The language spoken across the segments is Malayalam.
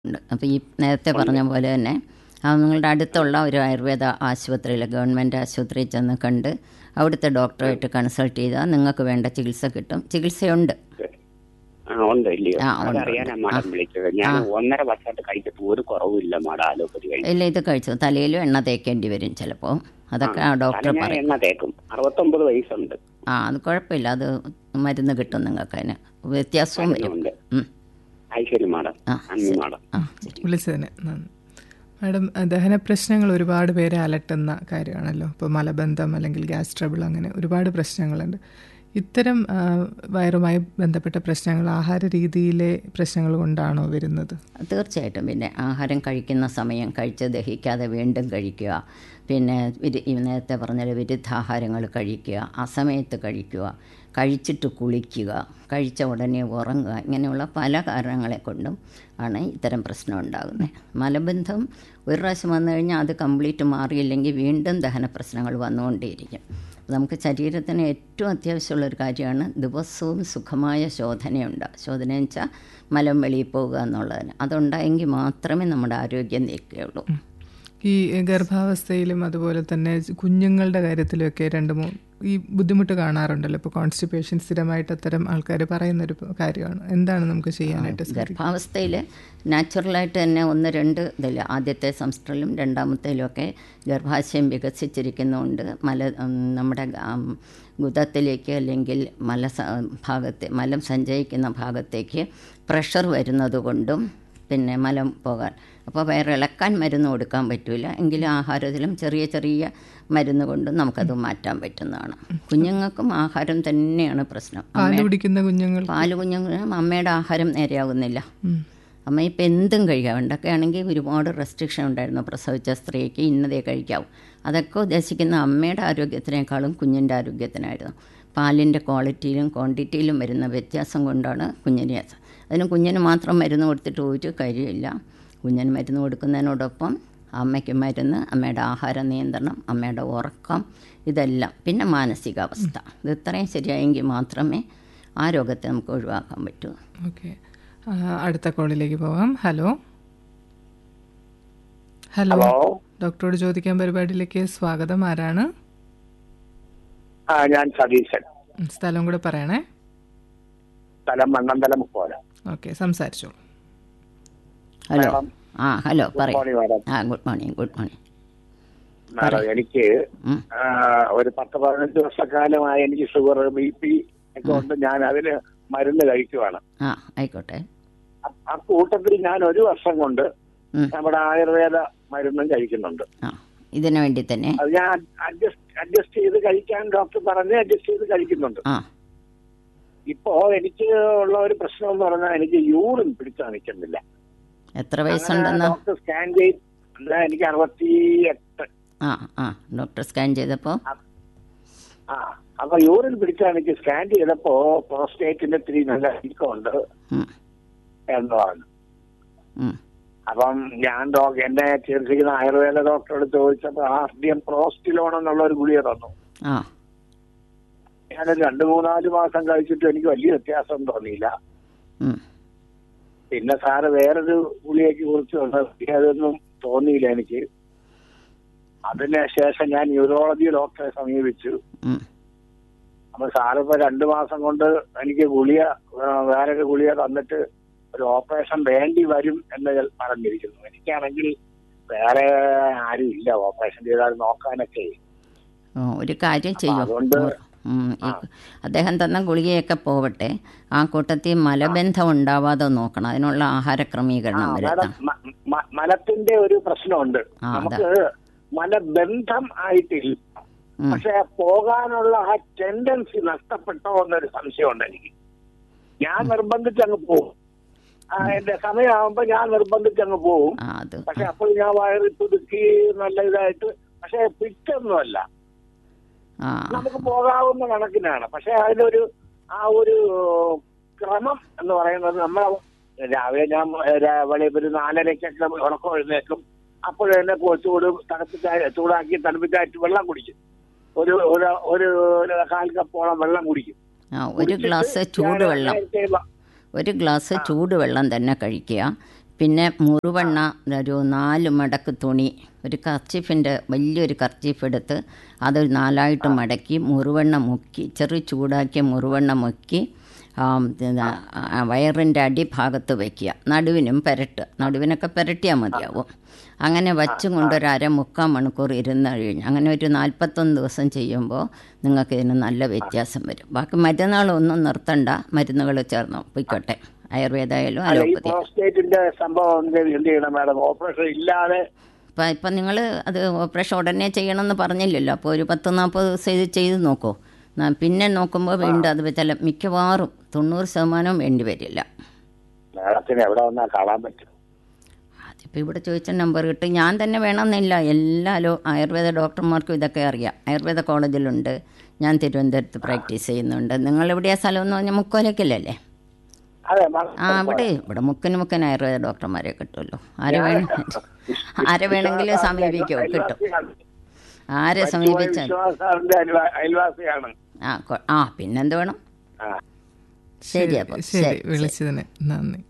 ഉണ്ട് അപ്പോൾ ഈ നേരത്തെ പറഞ്ഞ പോലെ തന്നെ ആ നിങ്ങളുടെ അടുത്തുള്ള ഒരു ആയുർവേദ ആശുപത്രിയിൽ ഗവൺമെൻറ് ആശുപത്രിയിൽ ചെന്ന് കണ്ട് അവിടുത്തെ ഡോക്ടറായിട്ട് കൺസൾട്ട് ചെയ്താൽ നിങ്ങൾക്ക് വേണ്ട ചികിത്സ കിട്ടും ചികിത്സയുണ്ട് ആ ഉണ്ട് ഇല്ലയോ ആ, ഉണ്ട്, അതറിയാനാ ഉണ്ട്. മാഡം വിളിച്ചത് ഞാൻ ഒന്നര വർഷമായിട്ട് കഴിച്ചിട്ട് ഒരു കുറവില്ല മാഡം അലോപ്പതി കഴിച്ചു ഇല്ല ഇത് കഴിച്ചു തലയിലും എണ്ണ തേക്കേണ്ടി വരും ചിലപ്പോൾ അതൊക്കെ ആ ഡോക്ടർ തല ഞാൻ പറയും എണ്ണ തേക്കും അറുപത്തൊമ്പത് വയസ്സുണ്ട് ആ അത് കുഴപ്പമില്ല അത് മരുന്ന് കിട്ടും നിങ്ങൾക്ക് അതിന് വ്യത്യാസവും വരും ഉണ്ട് ഉം. അത് ശരി മാഡം ആ, നന്ദി മാഡം ആ ശരി വിളിച്ചതിന് നന്ദി മാഡം ദഹന പ്രശ്നങ്ങൾ ഒരുപാട് പേരെ അലട്ടുന്ന കാര്യമാണല്ലോ ഇപ്പോൾ മലബന്ധം അല്ലെങ്കിൽ ഗ്യാസ് ട്രബിൾ അങ്ങനെ ഒരുപാട് പ്രശ്നങ്ങളുണ്ട് ഇത്തരം ആ, വയറുമായി ബന്ധപ്പെട്ട പ്രശ്നങ്ങൾ ആഹാര രീതിയിലെ പ്രശ്നങ്ങൾ കൊണ്ടാണോ വരുന്നത് തീർച്ചയായിട്ടും പിന്നെ ആഹാരം കഴിക്കുന്ന സമയം കഴിച്ച് ദഹിക്കാതെ വീണ്ടും കഴിക്കുക പിന്നെ വിരു- ഈ നേരത്തെ പറഞ്ഞ വിരുദ്ധാഹാരങ്ങൾ കഴിക്കുക അസമയത്ത് കഴിക്കുക കഴിച്ചിട്ട് കുളിക്കുക കഴിച്ച ഉടനെ ഉറങ്ങുക ഇങ്ങനെയുള്ള പല കാരണങ്ങളെ കൊണ്ടും ആണ് ഇത്തരം പ്രശ്നം ഉണ്ടാകുന്നത് മലബന്ധം ഒരു പ്രാവശ്യം വന്നു കഴിഞ്ഞാൽ അത് കംപ്ലീറ്റ് മാറിയില്ലെങ്കിൽ വീണ്ടും ദഹന പ്രശ്നങ്ങൾ വന്നുകൊണ്ടേയിരിക്കും നമുക്ക് ശരീരത്തിന് ഏറ്റവും അത്യാവശ്യമുള്ള ഒരു കാര്യമാണ് ദിവസവും സുഖമായ ശോധനയുണ്ട് ശോധന എന്ന് വെച്ചാൽ മലം വെളിയിൽ പോകുക എന്നുള്ളതിന് അതുണ്ടായെങ്കിൽ മാത്രമേ നമ്മുടെ ആരോഗ്യം നിൽക്കുകയുള്ളൂ ഈ ഗർഭാവസ്ഥയിലും അതുപോലെ തന്നെ കുഞ്ഞുങ്ങളുടെ കാര്യത്തിലുമൊക്കെ രണ്ട് മൂന്ന് ഈ ബുദ്ധിമുട്ട് കാണാറുണ്ടല്ലോ ഇപ്പോൾ കോൺസ്റ്റിപ്പേഷൻ സ്ഥിരമായിട്ട് അത്തരം ആൾക്കാർ പറയുന്നൊരു കാര്യമാണ് എന്താണ് നമുക്ക് ചെയ്യാനായിട്ട് സാധിക്കുക ഗർഭാവസ്ഥയിൽ നാച്ചുറലായിട്ട് തന്നെ ഒന്ന് രണ്ട് ഇതില്ല ആദ്യത്തെ സംസ്റ്ററിലും രണ്ടാമത്തേലും ഒക്കെ ഗർഭാശയം വികസിച്ചിരിക്കുന്നതുകൊണ്ട് മല ഉം, നമ്മുടെ ഉം, ഗുദത്തിലേക്ക് അല്ലെങ്കിൽ മല സ- ഭാഗത്തെ മലം സഞ്ചയിക്കുന്ന ഭാഗത്തേക്ക് പ്രഷർ വരുന്നത് കൊണ്ടും പിന്നെ മലം പോകാൻ അപ്പോൾ വയറിളക്കാൻ മരുന്ന് കൊടുക്കാൻ പറ്റില്ല എങ്കിലും ആഹാരത്തിലും ചെറിയ ചെറിയ മരുന്ന് കൊണ്ടും നമുക്കത് മാറ്റാൻ പറ്റുന്നതാണ് കുഞ്ഞുങ്ങൾക്കും ആഹാരം തന്നെയാണ് പ്രശ്നം പാല് കുടിക്കുന്ന കുഞ്ഞുങ്ങൾ പാല് കുഞ്ഞുങ്ങളും അമ്മയുടെ ആഹാരം നേരെയാകുന്നില്ല ഉം. അമ്മ ഇപ്പം എന്തും കഴിക്കാം പണ്ടൊക്കെ ആണെങ്കിൽ ഒരുപാട് റെസ്ട്രിക്ഷൻ ഉണ്ടായിരുന്നു പ്രസവിച്ച സ്ത്രീക്ക് ഇന്നതേ കഴിക്കാവൂ അതൊക്കെ ഉദ്ദേശിക്കുന്ന അമ്മയുടെ ആരോഗ്യത്തിനേക്കാളും കുഞ്ഞിൻ്റെ ആരോഗ്യത്തിനായിരുന്നു പാലിൻ്റെ ക്വാളിറ്റിയിലും ക്വാണ്ടിറ്റിയിലും വരുന്ന വ്യത്യാസം കൊണ്ടാണ് കുഞ്ഞിനെ അതിന് കുഞ്ഞിന് മാത്രം മരുന്ന് കൊടുത്തിട്ട് ഒരു കാര്യമില്ല കുഞ്ഞിന് മരുന്ന് കൊടുക്കുന്നതിനോടൊപ്പം അമ്മയ്ക്ക് മരുന്ന് അമ്മയുടെ ആഹാര നിയന്ത്രണം അമ്മയുടെ ഉറക്കം ഇതെല്ലാം പിന്നെ മാനസികാവസ്ഥ ഇത് ഇത്രയും ശരിയായെങ്കിൽ മാത്രമേ ആ രോഗത്തെ നമുക്ക് ഒഴിവാക്കാൻ പറ്റൂ ഓക്കെ അടുത്ത കോളിലേക്ക് പോവാം ഹലോ ഹലോ ഹലോ ഡോക്ടറോട് ചോദിക്കാൻ പരിപാടിയിലേക്ക് സ്വാഗതം ആരാണ് ആ ഞാൻ സതീശൻ ഉം, സ്ഥലം കൂടെ പറയണേ സ്ഥലം മണ്ണന്തലം പോലെ ഓക്കെ സംസാരിച്ചോളൂ ഹലോ മാഡം. ആ ഹലോ ഗുഡ് പറയൂ മോർണിംഗ് മാഡം ആ good morning good morning madam എനിക്ക് ഉം. ആ, ഒരു പത്ത് പതിനഞ്ച് വർഷക്കാലമായി എനിക്ക് ഷുഗർ ബി പി ഒക്കെ ഉണ്ട് ഞാൻ അതിന് മരുന്ന് കഴിക്കുവാണ് ആ ആയിക്കോട്ടെ അ- ആ കൂട്ടത്തിൽ ഞാൻ ഒരു വർഷം കൊണ്ട് ഉം. നമ്മുടെ ആയുർവേദ മരുന്നും കഴിക്കുന്നുണ്ട് ആ ഇതിനു വേണ്ടി തന്നെ അത് ഞാൻ അഡ്ജസ്റ്റ് അഡ്ജസ്റ്റ് ചെയ്ത് കഴിക്കാൻ ഡോക്ടർ പറഞ്ഞ് അഡ്ജസ്റ്റ് ചെയ്ത് കഴിക്കുന്നുണ്ട് ആ ഇപ്പോ എനിക്ക് ഉള്ള ഒരു പ്രശ്നം എന്ന് പറഞ്ഞാൽ എനിക്ക് യൂറിൻ പിടിച്ചാൽ നിൽക്കുന്നില്ല എത്ര വയസ്സുണ്ടെന്ന് ഡോക്ടർ സ്കാൻ ചെയ്ത് അല്ല, എനിക്ക് അറുപത്തി എട്ട് ആ ആ ഡോക്ടർ സ്കാൻ ചെയ്തപ്പോൾ ആ അപ്പൊ യൂറിൻ പിടിച്ചാൽ എനിക്ക് സ്കാൻ ചെയ്തപ്പോ പ്രോസ്റ്റേറ്റിന്റെ ഇത്തിരി നല്ല വീക്കമുണ്ട് ഉം, എന്ന് പറഞ്ഞു ഉം, അപ്പം ഞാൻ ഡോക്ടർ എന്നെ ചികിത്സിക്കുന്ന ആയുർവേദ ഡോക്ടറോട് ചോദിച്ചപ്പോ ആർഡിയം പ്രോസ്റ്റിലോൺ എന്നുള്ള ഒരു ഗുളിക തന്നു ആ ഞാനൊരു രണ്ടു മൂന്നാല് മാസം കഴിച്ചിട്ട് എനിക്ക് വലിയ വ്യത്യാസം തോന്നിയില്ല ഉം, പിന്നെ സാറ് വേറൊരു ഗുളികയ്ക്ക് കുറിച്ച് വന്നത് അതൊന്നും തോന്നിയില്ല എനിക്ക് അതിന് ശേഷം ഞാൻ ന്യൂറോളജി ഡോക്ടറെ സമീപിച്ചു ഉം, അപ്പൊ സാറ് ഇപ്പൊ രണ്ടു മാസം കൊണ്ട് എനിക്ക് ഗുളിക ആ, വേറൊരു ഗുളിക തന്നിട്ട് ഒരു ഓപ്പറേഷൻ വേണ്ടി വരും എന്ന് പറഞ്ഞിരിക്കുന്നു എനിക്കാണെങ്കിൽ വേറെ ആരും ഇല്ല ഓപ്പറേഷൻ ചെയ്താൽ നോക്കാനൊക്കെ ഓ, ഒരു കാര്യം ചെയ്യൂ അതുകൊണ്ട് ഉം, ഈ അദ്ദേഹം തന്ന ഗുളികയൊക്കെ പോവട്ടെ ആ കൂട്ടത്തിൽ മലബന്ധം ഉണ്ടാവാതെ നോക്കണം അതിനുള്ള ആഹാര ക്രമീകരണം ആ, വരുത്തണം മല- മ- മ- മലത്തിന്റെ ഒരു പ്രശ്നമുണ്ട് ആ, അതാ. നമുക്ക് മലബന്ധം ആയിട്ടില്ല ഉം, പക്ഷെ പോകാനുള്ള ആ ടെൻഡൻസി നഷ്ടപ്പെട്ടോ എന്നൊരു സംശയമുണ്ട് എനിക്ക് ഞാൻ നിർബന്ധിച്ചങ്ങ് പോകും ആ, എന്റെ സമയമാകുമ്പോ ഞാൻ നിർബന്ധിച്ചങ്ങ് പോകും ആ അത് പക്ഷെ അപ്പോൾ ഞാൻ വയറി പുതുക്കി നല്ല ഇതായിട്ട് പക്ഷെ പിറ്റൊന്നുമല്ല ആ നമുക്ക് പോകാവുന്ന കണക്കിനാണ് പക്ഷെ അതിനൊരു ആ ഒരു ക്രമം എന്ന് പറയുന്നത് നമ്മൾ രാവിലെ ഞാൻ രാ- വെളിയിൽ ഒരു നാലരയ്ക്കൊക്കെ ഉറക്കം എഴുന്നേക്കും അപ്പോൾ തന്നെ ചൂട് തണുപ്പിച്ച ചൂടാക്കി തണുപ്പിച്ചായിട്ട് വെള്ളം കുടിക്കും ഒരു ഒരു ഒരു ഒരു കാൽ കപ്പോളം വെള്ളം കുടിക്കും ആ ഒരു ഗ്ലാസ് ചൂടുവെള്ളം നേരത്തെ വ- ഒരു ഗ്ലാസ് ചൂടുവെള്ളം തന്നെ കഴിക്കുക പിന്നെ മുറുവെണ്ണ ഒരു നാല് മടക്ക് തുണി ഒരു കർച്ചീഫിൻ്റെ വലിയൊരു കർച്ചീഫ് എടുത്ത് അതൊരു നാലായിട്ട് മടക്കി മുറുവെണ്ണ മുക്കി ചെറു ചൂടാക്കിയ മുറുവെണ്ണ മുക്കി വയറിൻ്റെ അടിഭാഗത്ത് വയ്ക്കുക നടുവിനും പെരട്ട് നടുവിനൊക്കെ പെരട്ടിയാൽ മതിയാവും അങ്ങനെ വച്ചും കൊണ്ട് ഒരു അര മുക്കാൽ മണിക്കൂർ ഇരുന്ന് കഴിഞ്ഞ് അങ്ങനെ ഒരു നാൽപ്പത്തൊന്ന് ദിവസം ചെയ്യുമ്പോൾ നിങ്ങൾക്ക് ഇതിന് നല്ല വ്യത്യാസം വരും ബാക്കി മരുന്നുകളൊന്നും നിർത്തണ്ട മരുന്നുകൾ ചേർന്ന് പൊയ്ക്കോട്ടെ ആയുർവേദമായാലും അല്ല ഈ അലോപ്പതി പ്രോസ്റ്റേറ്റിന്റെ സംഭവം എന്ത് എന്ത് ചെയ്യണം മാഡം ഓപ്പറേഷൻ ഇല്ലാതെ ഇപ്പം ഇപ്പം നിങ്ങൾ അത് ഓപ്പറേഷൻ ഉടനെ ചെയ്യണമെന്ന് പറഞ്ഞില്ലല്ലോ അപ്പോൾ ഒരു പത്ത് നാൽപ്പത് ദിവസം ഇത് ചെയ്ത് നോക്കൂ ന- പിന്നെ നോക്കുമ്പോൾ വീണ്ടും അത് ചില മിക്കവാറും തൊണ്ണൂറ് ശതമാനവും വേണ്ടി വരില്ല മാഡത്തിന് എവിടെ വന്നാൽ കാണാൻ പറ്റും അതിപ്പോൾ ഇവിടെ ചോദിച്ച നമ്പർ കിട്ടും ഞാൻ തന്നെ വേണമെന്നില്ല എല്ലാ ലോ ആയുർവേദ ഡോക്ടർമാർക്കും ഇതൊക്കെ അറിയാം ആയുർവേദ കോളേജിലുണ്ട് ഞാൻ തിരുവനന്തപുരത്ത് പ്രാക്ടീസ് ചെയ്യുന്നുണ്ട് നിങ്ങൾ എവിടെയാ സ്ഥലം എന്ന് പറഞ്ഞാൽ മുക്കോലക്കലല്ലേ അതെ മാഡം ആ അവിടെ ഇവിടെ മുക്കിന് മുക്കിന് ആയുർവേദ ഡോക്ടർമാരെ കിട്ടുമല്ലോ ആരെ വേണം ആരെ വേണമെങ്കിലും സമീപിക്കോ കിട്ടും ആരെ സമീപിച്ചാൽ വിശ്വാസാറിന്റെ അയൽവാ- അയൽവാസിയാണ് ആ കൊ- ആ പിന്നെന്ത് വേണം ആ ശരി അപ്പോൾ ശരി ശരി വിളിച്ചതിന് നന്ദി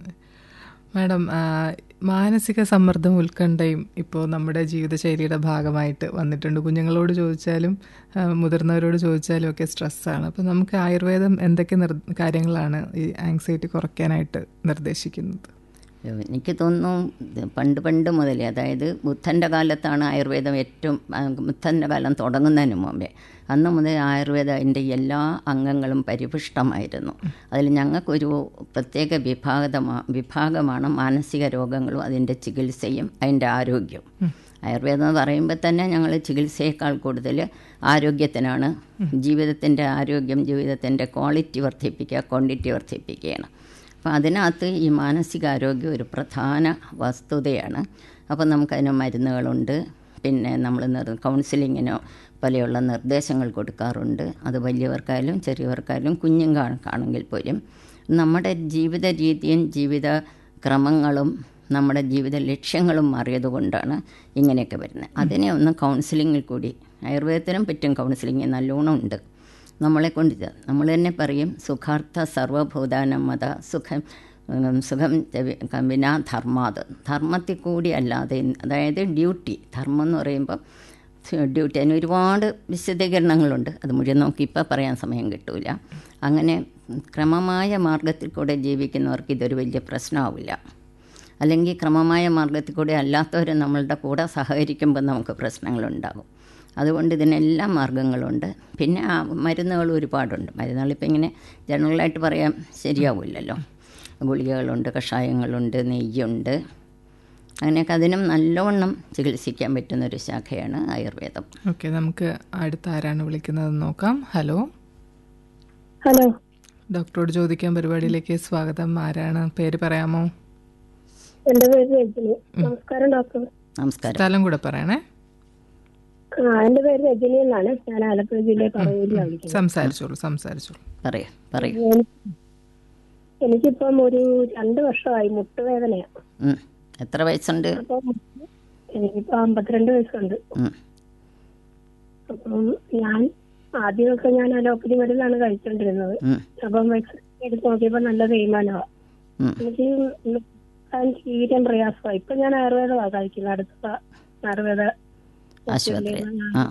മാഡം ആ, മാനസിക സമ്മർദ്ദം ഉത്കണ്ഠയും ഇപ്പോൾ നമ്മുടെ ജീവിതശൈലിയുടെ ഭാഗമായിട്ട് വന്നിട്ടുണ്ട് കുഞ്ഞുങ്ങളോട് ചോദിച്ചാലും ആ, മുതിർന്നവരോട് ചോദിച്ചാലും ഒക്കെ സ്ട്രെസ്സാണ് അപ്പോൾ നമുക്ക് ആയുർവേദം എന്തൊക്കെ നിർ കാര്യങ്ങളാണ് ഈ ആങ്സൈറ്റി കുറയ്ക്കാനായിട്ട് നിർദ്ദേശിക്കുന്നത് എനിക്ക് തോന്നുന്നു ഇത് പണ്ട് പണ്ട് മുതലേ അതായത് ബുദ്ധൻ്റെ കാലത്താണ് ആയുർവേദം ഏറ്റവും ആ, ബുദ്ധൻ്റെ കാലം തുടങ്ങുന്നതിന് മുമ്പേ അന്ന് മുതൽ ആയുർവേദത്തിൻ്റെ എല്ലാ അംഗങ്ങളും പരിപുഷ്ടമായിരുന്നു അതിൽ ഞങ്ങൾക്കൊരു പ്രത്യേക വിഭാഗമാ വിഭാഗമാണ് മാനസിക രോഗങ്ങളും അതിൻ്റെ ചികിത്സയും അതിൻ്റെ ആരോഗ്യവും ആയുർവേദം എന്ന് പറയുമ്പോൾ തന്നെ ഞങ്ങൾ ചികിത്സയേക്കാൾ കൂടുതൽ ആരോഗ്യത്തിനാണ് ജീവിതത്തിൻ്റെ ആരോഗ്യം ജീവിതത്തിൻ്റെ ക്വാളിറ്റി വർദ്ധിപ്പിക്കുക ക്വാണ്ടിറ്റി വർദ്ധിപ്പിക്കുകയാണ് അപ്പോൾ അതിനകത്ത് ഈ മാനസികാരോഗ്യം ഒരു പ്രധാന വസ്തുതയാണ് അപ്പോൾ നമുക്കതിന് മരുന്നുകളുണ്ട് പിന്നെ നമ്മൾ നിർ കൗൺസിലിങ്ങിനോ പോലെയുള്ള നിർദ്ദേശങ്ങൾ കൊടുക്കാറുണ്ട് അത് വലിയവർക്കായാലും ചെറിയവർക്കായാലും കുഞ്ഞുങ്ങൾക്കാണെങ്കിൽ പോലും നമ്മുടെ ജീവിത രീതിയും ജീവിത ക്രമങ്ങളും നമ്മുടെ ജീവിത ലക്ഷ്യങ്ങളും മാറിയതുകൊണ്ടാണ് ഇങ്ങനെയൊക്കെ വരുന്നത് അതിനെ ഒന്ന് കൗൺസിലിങ്ങിൽ കൂടി ആയുർവേദത്തിനും പറ്റും കൗൺസിലിങ് നല്ലോണം ഉണ്ട് നമ്മളെ കൊണ്ട് ഇത് നമ്മൾ തന്നെ പറയും സുഖാർത്ഥ സർവഭൂതാനം മത സുഖം ഉം, സുഖം ചവി- വിനാ ധർമാത് ധർമ്മത്തിൽ കൂടി അല്ലാതെ അതായത് ഡ്യൂട്ടി ധർമ്മം എന്ന് പറയുമ്പോൾ ഡ്യൂട്ടി അതിന് ഒരുപാട് വിശദീകരണങ്ങളുണ്ട് അത് മുഴുവൻ നോക്കി ഇപ്പോൾ പറയാൻ സമയം കിട്ടൂല അങ്ങനെ ക്രമമായ മാർഗത്തിൽ കൂടെ ജീവിക്കുന്നവർക്ക് ഇതൊരു വലിയ പ്രശ്നമാവില്ല അല്ലെങ്കിൽ ക്രമമായ മാർഗത്തിൽ കൂടെ അല്ലാത്തവർ നമ്മളുടെ കൂടെ സഹകരിക്കുമ്പോൾ നമുക്ക് പ്രശ്നങ്ങളുണ്ടാകും അതുകൊണ്ട് ഇതിനെല്ലാം മാർഗങ്ങളുണ്ട് പിന്നെ ആ മരുന്നുകൾ ഒരുപാടുണ്ട് മരുന്നുകളിപ്പോൾ ഇങ്ങനെ ജനറലായിട്ട് പറയാൻ ശരിയാവില്ലല്ലോ ഗുളികകളുണ്ട് കഷായങ്ങളുണ്ട് നെയ്യുണ്ട് അങ്ങനെയൊക്കെ അതിനും നല്ലവണ്ണം ചികിത്സിക്കാൻ പറ്റുന്നൊരു ശാഖയാണ് ആയുർവേദം ഓക്കെ നമുക്ക് അടുത്ത ആരാണ് വിളിക്കുന്നതെന്ന് നോക്കാം ഹലോ ഹലോ ഡോക്ടറോട് ചോദിക്കാൻ പരിപാടിയിലേക്ക് സ്വാഗതം ആരാണ് പേര് പറയാമോ എന്റെ പേര് രജനി നമസ്കാരം ഡോക്ടർ നമസ്കാരം സ്ഥലം കൂടെ പറയണേ ആ എന്റെ പേര് രജനി എന്നാണ് ഞാൻ ആലപ്പുഴ ജില്ലയിൽ പറവൂരിലാണ് വിളിക്കുന്നത് സംസാരിച്ചോളൂ സംസാരിച്ചോളൂ പറയൂ പറയൂ എനിക്ക് എനിക്കിപ്പം ഒരു രണ്ട് വർഷമായി മുട്ടുവേദനയാ ഉം. എത്ര വയസ്സുണ്ട് അപ്പം എനിക്കിപ്പോ അമ്പത്തിരണ്ട് വയസ്സുണ്ട് ഉം. അപ്പം ഞാൻ ആദ്യമൊക്കെ ഞാൻ അലോപ്പതി മരുന്നാണ് കഴിച്ചോണ്ടിരുന്നത് ഉം. അപ്പം എക്സ്റേ എടുത്ത് നോക്കിയപ്പോ നല്ല തേയ്മാനമാ ഉം. എനിക്ക് നിൽക്കാൻ തീരെ പ്രയാസമായി ഇപ്പൊ ഞാൻ ആയുർവേദമാണ് കഴിക്കുന്നത് അടുത്ത ആയുർവേദ ആശുപത്രി ആ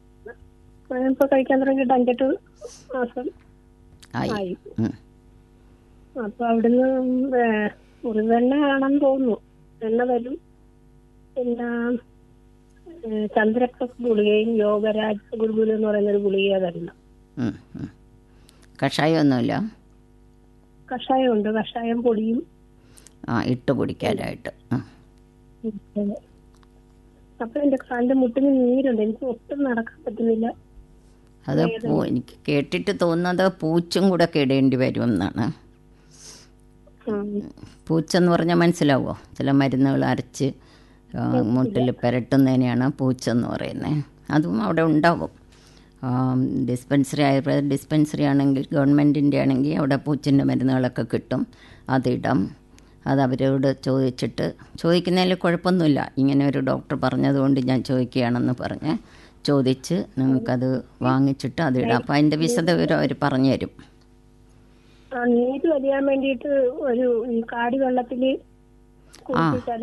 ഇപ്പൊ കഴിക്കാൻ തുടങ്ങിയിട്ട് അഞ്ചെട്ട് മാസം ആയി ആയി ഉം. അപ്പൊ അവിടുന്ന് ഏഹ്, മുറിവെണ്ണ ആണെന്ന് തോന്നുന്നു എണ്ണ വരും പിന്നെ ഏഹ്, ചന്ദ്രപ്രസ് ഗുളികയും യോഗരാജ് ഗുരുകുലം എന്ന് പറയുന്ന ഒരു ഗുളിക തരുന്നു ഉം. ഉം. കഷായമൊന്നുമില്ല കഷായമുണ്ട് കഷായം പൊടിയും ആ ഇട്ട് കുടിക്കാനായിട്ട് ആ. ഉം. അപ്പൊ എന്റെ കാലിന്റെ മുട്ടിന് നീരുണ്ട് എനിക്ക് ഒട്ടും നടക്കാൻ പറ്റുന്നില്ല അത് പൂ എനിക്ക് കേട്ടിട്ട് തോന്നുന്നത് പൂച്ചും കൂടെ ഒക്കെ ഇടേണ്ടി വരും എന്നാണ് ഉം. പൂച്ചെന്ന് പറഞ്ഞാൽ മനസ്സിലാവുമോ ചില മരുന്നുകൾ അരച്ച് ആ, മുട്ടിൽ പുരട്ടുന്നതിനെയാണ് പൂച്ചെന്ന് പറയുന്നത് അതും അവിടെ ഉണ്ടാവും ഡിസ്പെൻസറി ആയുർവേദ ഡിസ്പെൻസറി ആണെങ്കിൽ ഗവൺമെൻറ്റിൻ്റെ ആണെങ്കിൽ അവിടെ പൂച്ചിൻ്റെ മരുന്നുകളൊക്കെ കിട്ടും അതിടാം അത് അവരോട് ചോദിച്ചിട്ട് ചോദിക്കുന്നതിൽ കുഴപ്പമൊന്നുമില്ല ഇങ്ങനെ ഒരു ഡോക്ടർ പറഞ്ഞതുകൊണ്ട് ഞാൻ ചോദിക്കുകയാണെന്ന് പറഞ്ഞ് ചോദിച്ച് നിങ്ങൾക്കത് വാങ്ങിച്ചിട്ട് അതിടാം അപ്പോൾ അതിൻ്റെ വിശദവിവരം അവർ പറഞ്ഞു തരും ആ നീര് വലിയാൻ വേണ്ടിയിട്ട് ഒരു ഈ കാടി വെള്ളത്തില് കുളിപ്പിച്ചാൽ